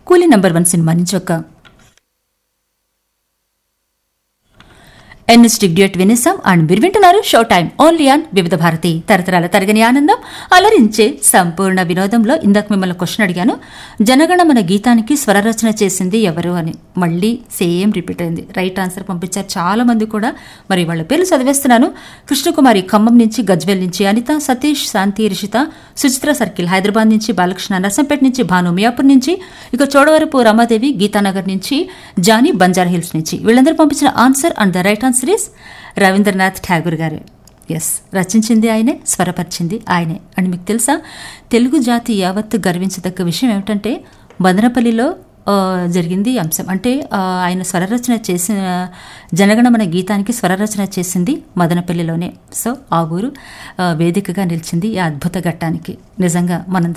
కూలీ number one cinema నుంచి ఒక ఎన్ఎస్టిక్ డ్యూట్ వినేసాం అండ్ మీరు వింటున్నారు షో టైం ఓన్లీ ఆన్ వివిధ భారతి తరతరాల తరగని ఆనందం అలరించే సంపూర్ణ వినోదంలో ఇందాక మిమ్మల్ని క్వశ్చన్ అడిగాను జనగణమన గీతానికి స్వరరచన చేసింది ఎవరు అని మళ్ళీ సేమ్ రిపీట్ అయింది రైట్ ఆన్సర్ పంపించారు చాలా మంది కూడా మరి వాళ్ళ పేర్లు చదివేస్తున్నాను కృష్ణకుమారి ఖమ్మం నుంచి గజ్వెల్ నుంచి అనిత సతీష్ శాంతి రిషిత సుచిత్ర సర్కిల్ హైదరాబాద్ నుంచి బాలకృష్ణ నర్సంపేట నుంచి భాను మియాపూర్ నుంచి ఇక చోడవరపు రమాదేవి గీతానగర్ నుంచి జానీ బంజారా హిల్స్ నుంచి వీళ్ళందరూ పంపించిన answer and the right answer is Rabindranath Tagore garu ఎస్ రచించింది ఆయనే స్వరపరిచింది ఆయనే అండ్ మీకు తెలుసా తెలుగు జాతి యావత్తు గర్వించదగ్గ విషయం ఏమిటంటే మదనపల్లిలో ఆ, జరిగింది ఈ అంశం అంటే ఆ, ఆయన స్వరరచన చేసిన జనగణమన గీతానికి స్వరరచన చేసింది మదనపల్లిలోనే సో ఆ ఊరు ఆ, వేదికగా నిలిచింది ఈ అద్భుత ఘట్టానికి నిజంగా మనందరం